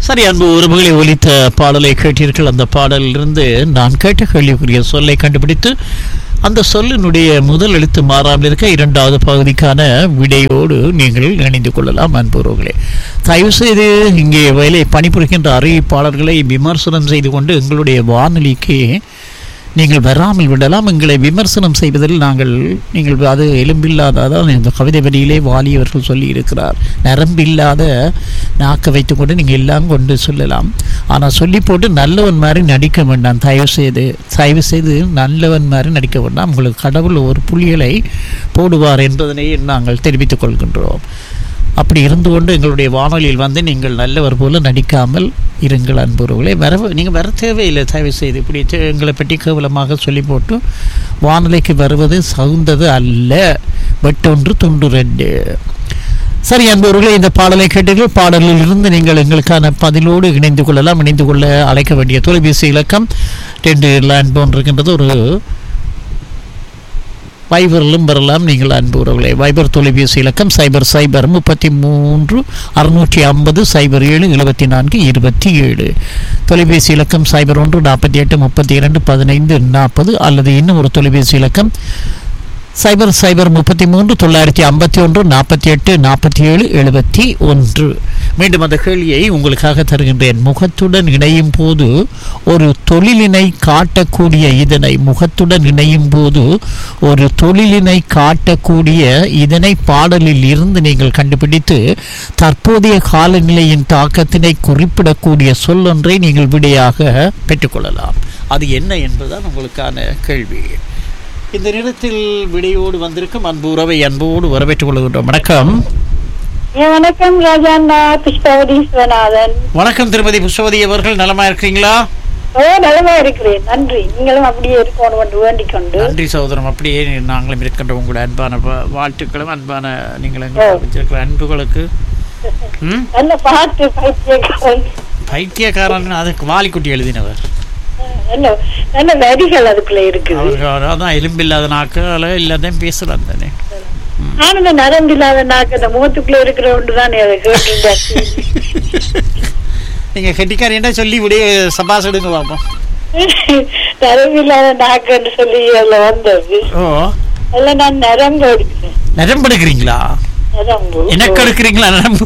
சரி அன்பு உறவுகளை ஒலித்த பாடலை கேட்டீர்கள் அந்த பாடலிலிருந்து நான் கேட்ட கேள்விக்குரிய சொல்லை கண்டுபிடித்து அந்த சொல்லினுடைய முதல் எழுத்து மாறாமல் இருக்க இரண்டாவது பகுதிக்கான விடையோடு நீங்கள் இணைந்து கொள்ளலாம் அன்புறவுகளே தயவு செய்து இங்கே வேலை பணிபுரிகின்ற அறிவிப்பாளர்களை விமர்சனம் செய்து கொண்டு எங்களுடைய வானொலிக்கு நீங்கள் வராமல் விடலாம் எங்களை விமர்சனம் செய்வதில் நாங்கள் நீங்கள் அது எலும்பில்லாத அதாவது இந்த கவிதை வரியிலே வாலி அவர்கள் சொல்லி இருக்கிறார் நரம்பில்லாத நாக்க வைத்துக்கொண்டு நீங்கள் எல்லாம் கொண்டு சொல்லலாம் ஆனால் சொல்லி போட்டு நல்லவன் மாதிரி நடிக்க வேண்டாம் தயவு செய்து தயவு செய்து நல்லவன் மாதிரி நடிக்க வேண்டாம் உங்களுக்கு கடவுள் ஒரு புள்ளிகளை போடுவார் என்பதனை நாங்கள் தெரிவித்துக் கொள்கின்றோம் அப்படி இருந்து கொண்டு எங்களுடைய வானொலியில் வந்து நீங்கள் நல்லவர் போல நடிக்காமல் இருங்கள் அன்புறவுகளே வர நீங்கள் வர தேவையில்லை தயவு செய்து இப்படி தே- எங்களை பற்றி கேவலமாக சொல்லி போட்டு வானொலிக்கு வருவது சகுந்தது அல்ல வெட்டொன்று துண்டு ரெண்டு சரி அன்பவர்களே இந்த பாடலை கேட்டீர்கள் பாடலில் இருந்து நீங்கள் எங்களுக்கான பதிலோடு இணைந்து கொள்ளலாம் இணைந்து கொள்ள அழைக்க வேண்டிய தொலைபேசி இலக்கம் ரெண்டு லேண்ட் போன் இருக்கின்றது ஒரு வைபரிலும் வரலாம் நீங்கள் அன்பு உறவுகளே வைபர் தொலைபேசி இலக்கம் சைபர் சைபர் முப்பத்தி மூன்று அறுநூற்றி ஐம்பது சைபர் ஏழு எழுபத்தி நான்கு இருபத்தி ஏழு தொலைபேசி இலக்கம் சைபர் ஒன்று நாற்பத்தி எட்டு முப்பத்தி இரண்டு பதினைந்து நாற்பது அல்லது இன்னும் ஒரு தொலைபேசி இலக்கம் சைபர் சைபர் முப்பத்தி மூன்று தொள்ளாயிரத்தி ஐம்பத்தி ஒன்று நாற்பத்தி எட்டு நாற்பத்தி ஏழு எழுபத்தி ஒன்று மீண்டும் அந்த கேள்வியை உங்களுக்காக தருகின்றேன் முகத்துடன் இணையும் போது ஒரு தொழிலினை காட்டக்கூடிய இதனை முகத்துடன் இணையும் போது ஒரு தொழிலினை காட்டக்கூடிய இதனை பாடலில் இருந்து நீங்கள் கண்டுபிடித்து தற்போதைய காலநிலையின் தாக்கத்தினை குறிப்பிடக்கூடிய சொல்லொன்றை நீங்கள் விடையாக பெற்றுக்கொள்ளலாம் அது என்ன என்பதுதான் உங்களுக்கான கேள்வி இந்த நேரத்தில் விடையோடு வந்திருக்கும் அன்பு உறவை அன்போடு வரவேற்றுக் கொள்கின்றோம் வணக்கம் ஏ, வணக்கம் ராஜாண்ணா புஷ்பவதி சிவநாதன் வணக்கம் திருமதி புஷ்பவதி அவர்கள் நலமா இருக்கிறீங்களா ஓ நலமா இருக்கிறேன் நன்றி நீங்களும் அப்படியே இருக்கணும் என்று வேண்டிக் கொண்டு நன்றி சகோதரம் அப்படியே நாங்களும் இருக்கின்ற உங்களுடைய அன்பான வா- வாழ்த்துக்களும் அன்பான நீங்கள் எங்களுக்கு வச்சிருக்கிற அன்புகளுக்கு ம் நல்ல பாட்டு பைத்தியக்காரன் பைத்தியக்காரன் அதுக்கு வாலிக்குட்டி எழுதினவர் நல்ல நல்ல வரிகள் அதுக்குள்ள இருக்குது அவர் அதான் எலும்பில்லாத நாக்கால எல்லாத்தையும் பேசுறான் தானே ஆனந்த நரம்பு இல்லாத நாக்கு அந்த முகத்துக்குள்ள இருக்கிற ஒன்று தானே அதை கேட்டிருந்தேன் நீங்க கெட்டிக்காரன்டா சொல்லி விடைய சபாஸ் எடுங்க பார்ப்போம் நரம்பு இல்லாத நாக்குன்னு சொல்லி அதுல வந்தது ஓ அதில் நான் நரம்பு எடுக்கிறேன் நரம்பு எடுக்கிறீங்களா நரம்பு எனக்கு எடுக்கிறீங்களா நரம்பு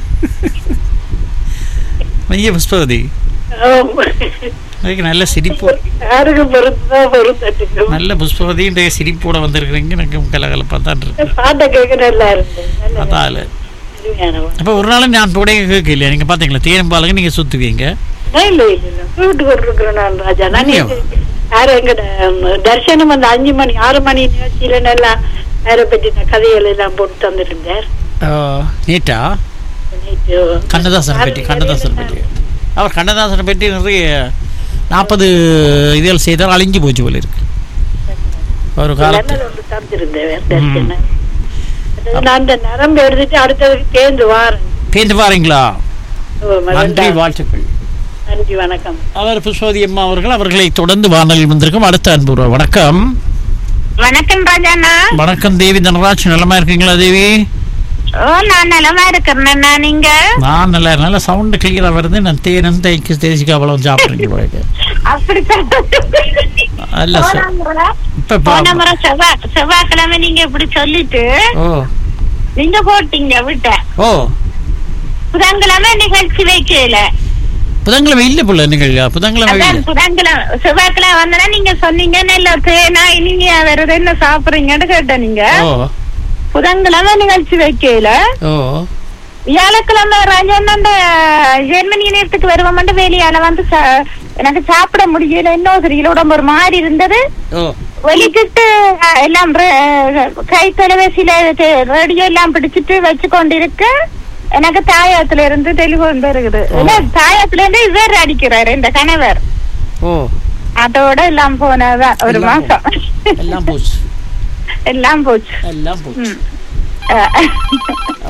மைய புஷ்பவதி ஆம். அதுக்கு நல்ல சிரிப்பு யாருக்கு பொறுத்துதான் பொறுத்தட்டுக்கும் நல்ல புஷ்பவதின்ற சிரிப்போட வந்திருக்கிறீங்க எனக்கு கலகலப்பாக தான் இருக்கு பாட்டை கேட்க நல்லா இருந்தது நல்ல அதான் அருமையானவன். அப்போ ஒரு நாளும் நான் கூட கேட்க இல்லையா நீங்கள் பார்த்தீங்களா தேனம்பாலுக்கு நீங்கள் சுற்றுவீங்க நான் இல்ல இல்ல இல்ல வீட்டு கொண்டிருக்கிறேன் நான் ராஜா நான் இல்லையா? யாரும் எங்க தர்சனம் அந்த அஞ்சு மணி ஆறு மணி நிகழ்ச்சியில நல்லா யாரை பற்றின கதைகள் எல்லாம் போட்டு தந்திருந்தார் நீட்டா நேற்று கண்ணதாசனை பற்றி கண்ணதாசனை பற்றி அவர் கண்ணதாசனை பற்றி நிறைய நாற்பது இதழ் செய்தால் அழிஞ்சு போச்சு போல இருக்கு ஒரு காலத்து நல்லது ஒன்று தந்திருந்தேன் தர்சனம் நான் அந்த நரம்பு எடுத்துட்டு அடுத்ததுக்கு தேர்ந்து வாரேன் பேந்து பாருங்களா ஓ, நன்றி மறந்தா. வாழ்த்துக்கள் நன்றி வணக்கம் அவர் புஷ்பவதி அம்மா அவர்கள் அவர்களை தொடர்ந்து வானொலியில் வந்திருக்கும் அடுத்த அன்பு உறவு. வணக்கம் வணக்கம் ராஜாண்ணா வணக்கம் தேவி தனராஜ் நலமா இருக்கீங்களா தேவி ஓ நான் நலமா இருக்கிறேன்னா நீங்க நான் நல்லா நல்ல சவுண்டு கிளியரா வருது நான் தேனும் தேய்க்கு தேசிக்கு அவ்வளவு சாப்பிட்றீங்க போயிட்டு அப்படித்தான் அல்ல போன சார் முறை- இப்ப போன பா- முறை செவ்வாய் செவ்வாய்க்கிழமை நீங்க இப்படி சொல்லிட்டு ஓ நீங்க போட்டீங்க விட்ட ஓ புதன்கிழமை நிகழ்ச்சி வைக்கல புதன்கிழமை இல்ல புள்ள நீங்கள் புதன்கிழமை அதான் இல்லை புதன்கிழமை செவ்வாய்க்கிழமை வந்தனா நீங்க சொன்னீங்க நல்ல தேனா நீங்க வேற என்ன சாப்பிடுறீங்கன்னு கேட்ட நீங்க ஓ புதன்கிழமை நிகழ்ச்சி வைக்கல ஓ வியாழக்கிழமை ராஜன் அந்த ஜெர்மனி நேரத்துக்கு வருவோம்ட்டு வேலையால வந்து சா- எனக்கு சாப்பிட முடியல இன்னும் தெரியல உடம்பு ஒரு மாதிரி இருந்தது ஓ வெளிக்கிட்டு அஹ், எல்லாம் re- கை தொலைபேசியில ரேடியோ எல்லாம் பிடிச்சிட்டு வச்சு கொண்டிருக்க எனக்கு தாயத்துல இருந்து டெலிபோன் வருகுது இல்ல தாயத்துல இருந்து இவர் அடிக்கிறாரு இந்த கணவர் ஓ அதோட எல்லாம் போனதான் ஒரு எல்லாம் மாசம் எல்லாம் போச்சு எல்லாம் போச்சு எல்லாம் போச்சு ம். அஹ். அப்ப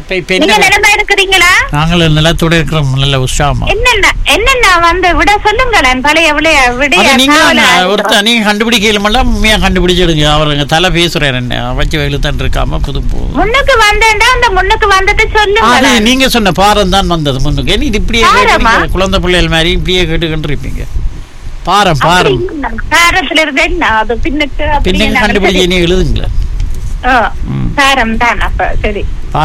இப்ப இப்ப நீங்க என்ன நிலைமை இருக்கிறீங்களா நாங்கள் நிலத்தோட இருக்கிறோம் நல்ல உற்சாகமா என்னென்ன என்னென்ன வந்து விட சொல்லுங்களேன் பழைய விடைய விடைய அது நீங்க காவல ஒருத்தர் நீங்க கண்டுபிடிக்கலாம் உண்மையா கண்டுபிடிச்சிடுங்க அவருங்க தலை பேசுறாரு என்ன வச்சு எழுத்தான் இருக்காம புது போ- முன்னுக்கு வந்தேன்டா அந்த முன்னுக்கு வந்துட்டு அது சொல்லுங்க நீங்க சொன்ன பாரம் தான் வந்தது முன்னுக்கு ஏன் இது இப்படியே பாரமா? கேட்டுறீங்க? குழந்தை பிள்ளைகள் மாதிரி இப்படியே கேட்டுக்கிட்டு இருப்பீங்க பாரம் பாரம் பாரத்துல இருந்து என்ன அது பின்னுக்கு அப்படியே பின்னுக்கு நாங்க கண்டுபிடிச்சு சரி. நீ எழுதுங்களேன் ஆ, ம். பாரம் தான் அப்ப சரி